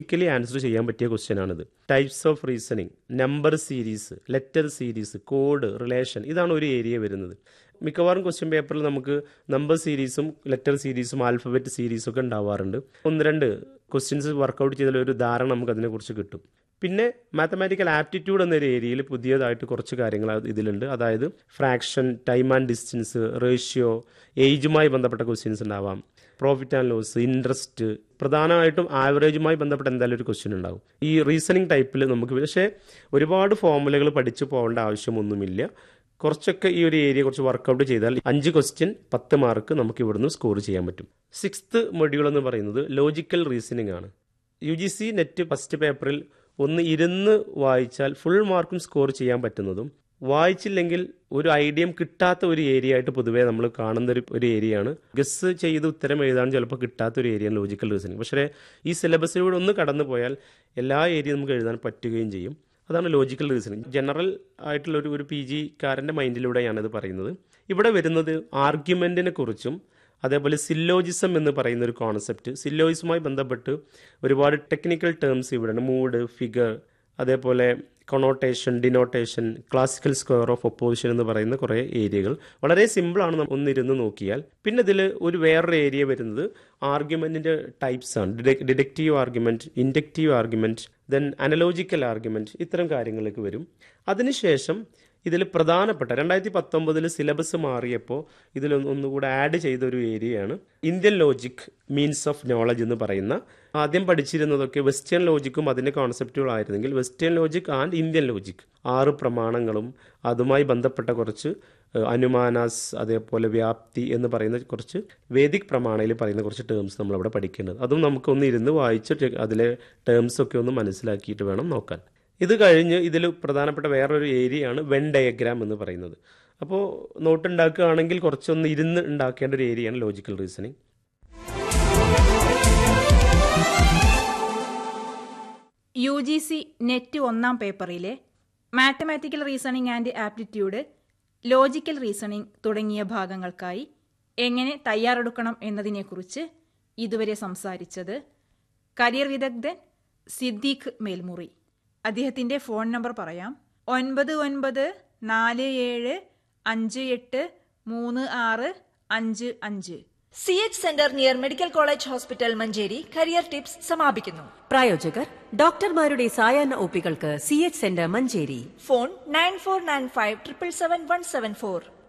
ഒരിക്കലി answer ചെയ്യാൻ പറ്റിയ question ആണിത് types of reasoning number series letter series code relation ഇതാണ് ഒരു ഏരിയ വരുന്നത് മിക്കവാറും ക്വസ്റ്റ്യൻ പേപ്പറിൽ നമുക്ക് നമ്പർ സീരീസും ലെറ്റർ സീരീസും ആൽഫബറ്റ് സീരീസും ഒക്കെ ഉണ്ടാവാറുണ്ട് ഒന്ന് രണ്ട് ക്വസ്റ്റ്യൻസ് വർക്കൗട്ട് ചെയ്താൽ ഒരു ധാരണ നമുക്ക് അതിനെക്കുറിച്ച് കിട്ടും പിന്നെ മാത്തമാറ്റിക്കൽ ആപ്റ്റിറ്റ്യൂഡ് എന്നൊരു ഏരിയയിൽ പുതിയതായിട്ട് കുറച്ച് കാര്യങ്ങൾ ഇതിലുണ്ട് അതായത് fraction time and distance ratio ഏജുമായി ബന്ധപ്പെട്ട ക്വസ്റ്റ്യൻസ് ഉണ്ടാവാം പ്രോഫിറ്റ് ആൻഡ് ലോസ് ഇൻട്രസ്റ്റ് പ്രധാനമായിട്ടും ആവറേജുമായി ബന്ധപ്പെട്ട എന്തായാലും ഒരു ക്വസ്റ്റ്യൻ ഉണ്ടാവും ഈ റീസണിങ് ടൈപ്പിൽ നമുക്ക് പക്ഷേ ഒരുപാട് ഫോമുലകൾ പഠിച്ചു പോകേണ്ട ആവശ്യമൊന്നുമില്ല കുറച്ചൊക്കെ ഈ ഒരു ഏരിയ കുറച്ച് വർക്കൗട്ട് ചെയ്താൽ അഞ്ച് ക്വസ്റ്റ്യൻ പത്ത് മാർക്ക് നമുക്ക് ഇവിടുന്ന് സ്കോർ ചെയ്യാൻ പറ്റും സിക്സ്ത് മൊഡ്യൂൾ എന്ന് പറയുന്നത് ലോജിക്കൽ റീസണിംഗ് ആണ് U G C NET first പേപ്പറിൽ ഒന്ന് ഇരുന്ന് വായിച്ചാൽ ഫുൾ മാർക്കും സ്കോർ ചെയ്യാൻ പറ്റുന്നതും വായിച്ചില്ലെങ്കിൽ ഒരു ഐഡിയം കിട്ടാത്ത ഒരു ഏരിയ ആയിട്ട് പൊതുവേ നമ്മൾ കാണുന്ന ഒരു ഒരു ഏരിയയാണ് ഗസ് ചെയ്ത് ഉത്തരം എഴുതാൻ ചിലപ്പോൾ കിട്ടാത്ത ഒരു ഏരിയയാണ് ലോജിക്കൽ റീസണിങ് പക്ഷേ ഈ സിലബസിലൂടെ ഒന്ന് കടന്നു പോയാൽ എല്ലാ ഏരിയയും നമുക്ക് എഴുതാൻ പറ്റുകയും ചെയ്യും അതാണ് ലോജിക്കൽ റീസണിങ് ജനറൽ ആയിട്ടുള്ള ഒരു ഒരു പി ജിക്കാരൻ്റെ മൈൻഡിലൂടെയാണ് ഇത് പറയുന്നത് ഇവിടെ വരുന്നത് ആർഗ്യുമെൻറ്റിനെ കുറിച്ചും അതേപോലെ സില്ലോജിസം എന്ന് പറയുന്ന ഒരു കോൺസെപ്റ്റ് സില്ലോജിസവുമായി ബന്ധപ്പെട്ട് ഒരുപാട് ടെക്നിക്കൽ ടേംസ് ഇവിടെയാണ് മൂഡ് ഫിഗർ അതേപോലെ connotation denotation classical square of opposition എന്ന് പറയുന്ന കുറേ ഏരിയകൾ വളരെ സിമ്പിളാണ് നമ്മൾ ഒന്നിരുന്ന് നോക്കിയാൽ പിന്നെ ഇതിൽ ഒരു വേറൊരു ഏരിയ വരുന്നത് ആർഗ്യുമെൻറ്റിൻ്റെ ടൈപ്സ് ആണ് deductive argument inductive argument then analogical argument ഇത്തരം കാര്യങ്ങളിലേക്ക് വരും അതിനുശേഷം ഇതിൽ പ്രധാനപ്പെട്ട രണ്ടായിരത്തി പത്തൊമ്പതിൽ സിലബസ് മാറിയപ്പോൾ ഇതിൽ ഒന്നുകൂടെ ആഡ് ചെയ്ത ഒരു ഏരിയയാണ് Indian logic means of knowledge എന്ന് പറയുന്ന ആദ്യം പഠിച്ചിരുന്നതൊക്കെ വെസ്റ്റേൺ ലോജിക്കും അതിൻ്റെ കോൺസെപ്റ്റുകളായിരുന്നെങ്കിൽ western logic and Indian logic ആറ് പ്രമാണങ്ങളും അതുമായി ബന്ധപ്പെട്ട കുറച്ച് അനുമാനാസ് അതേപോലെ വ്യാപ്തി എന്ന് പറയുന്ന കുറച്ച് വേദിക് പ്രമാണയിൽ പറയുന്ന കുറച്ച് ടേംസ് നമ്മളവിടെ പഠിക്കേണ്ടത് അതും നമുക്കൊന്ന് ഇരുന്ന് വായിച്ച് അതിലെ ടേംസ് ഒക്കെ ഒന്ന് മനസ്സിലാക്കിയിട്ട് വേണം നോക്കാൻ ഇത് കഴിഞ്ഞ് ഇതിൽ പ്രധാനപ്പെട്ട വേറൊരു ഏരിയയാണ് വെൻ ഡയഗ്രാം എന്ന് പറയുന്നത് അപ്പോൾ നോട്ട് ഉണ്ടാക്കുകയാണെങ്കിൽ കുറച്ചൊന്ന് ഇരുന്ന് ഉണ്ടാക്കേണ്ട ഒരു ഏരിയയാണ് logical reasoning U G C NET ഒന്നാം പേപ്പറിലെ mathematical reasoning and aptitude logical reasoning തുടങ്ങിയ ഭാഗങ്ങൾക്കായി എങ്ങനെ തയ്യാറെടുക്കണം എന്നതിനെക്കുറിച്ച് ഇതുവരെ സംസാരിച്ചത് കരിയർ വിദഗ്ധൻ സിദ്ദീഖ് മേൽമുറി അദ്ദേഹത്തിന്റെ ഫോൺ നമ്പർ പറയാം ഒൻപത് ഒൻപത് നാല് ഏഴ് അഞ്ച് എട്ട് മൂന്ന് ആറ് അഞ്ച് അഞ്ച് C H centre near medical college hospital Manjeri career tips സമാപിക്കുന്നു പ്രായോജകർ ഡോക്ടർമാരുടെ സായാഹ്ന ഒപ്പികൾക്ക് C H centre Manjeri phone nine four nine five triple seven one seven four